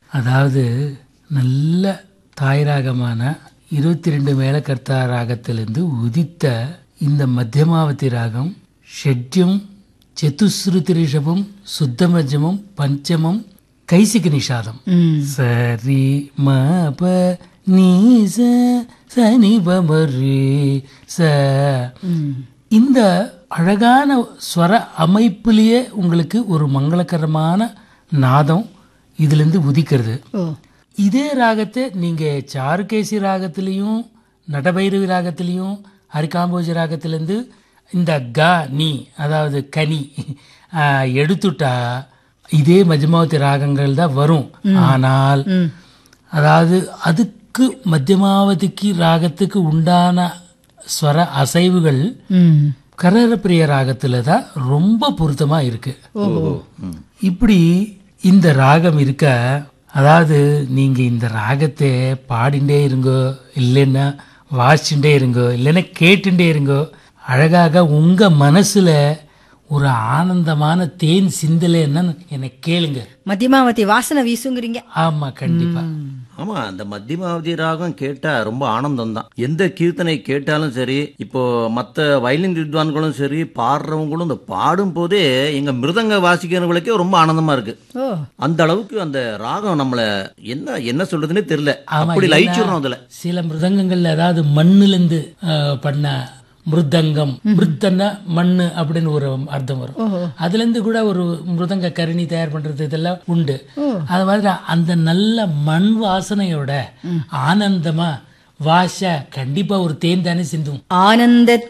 அதாவது நல்ல தாய்ராகமான இருபத்தி ரெண்டு மேலக்கர்த்தா ராகத்திலிருந்து உதித்த இந்த மத்தியமாவதி ராகம் ஷட்யம் சதுஸ்ருதி ரிஷபம் சுத்தமஜமும் பஞ்சமம் கைசிக நிஷாதம் சரி ம ப நீ ச சனி பமரி ச இந்த அழகான ஸ்வர அமைப்பிலேயே உங்களுக்கு ஒரு மங்களகரமான நாதம் இதிலிருந்து உதிக்கிறது ஓ இதே ராகத்தை நீங்க சாருகேசி ராகத்திலையும் நடபைரவி ராகத்திலையும் ஹரிகாம்போஜி ராகத்திலேருந்து இந்த க நீ அதாவது கனி ஆஹ், எடுத்துட்டா இதே மஜ்மாவதி ராகங்கள் தான் வரும் ஆனால் அதாவது அதுக்கு மத்தியமாவதிக்கு ராகத்துக்கு உண்டான ஸ்வர அசைவுகள் ம் கரரப்பிரிய ராகத்துல தான் ரொம்ப பொருத்தமா இருக்கு இப்படி இந்த ராகம் இருக்க அதாவது நீங்க இந்த ராகத்தை பாடிண்டே இருங்கோ இல்லைன்னா வாசிச்சுட்டே இருங்கோ இல்லைன்னா கேட்டுட்டே இருங்கோ அழகாக உங்க மனசுல ஒரு ஆனந்தமான தேன் சிந்தலைன்னா என்னை கேளுங்க மத்தியமாவதி வாசனை வீசுங்கிறீங்க ஆமா கண்டிப்பா ஆமா அந்த மத்தியமாவதி ராகம் கேட்டா ரொம்ப ஆனந்தம் தான் எந்த கீர்த்தனை கேட்டாலும் சரி இப்போ மத்த வயலின் வித்வான்களும் சரி பாடுறவங்களும் இந்த பாடும் போதே எங்க மிருதங்க வாசிக்கிறவங்களுக்கே ரொம்ப ஆனந்தமா இருக்கு ஓ அந்த அளவுக்கு அந்த ராகம் நம்மள என்ன என்ன சொல்றதுன்னே தெரியல ஆமா, அப்படி ஏன்னா லயிச்சிடணும் அதுல சில மிருதங்கங்கள்ல அதாவது மண்ணுலேருந்து பண்ண மிருதங்கம் மிருத்தன்னா மண்ணு அப்படின்னு ஒரு அர்த்தம் வரும் அதுல இருந்து கூட ஒரு மிருதங்க கருணி தயார் பண்றது இதெல்லாம் உண்டு அது மாதிரி அந்த நல்ல மண் வாசனையோட ஆனந்தமா வாச கண்டிப்பா ஒரு தேன் தானே சிந்தும் ஆனந்த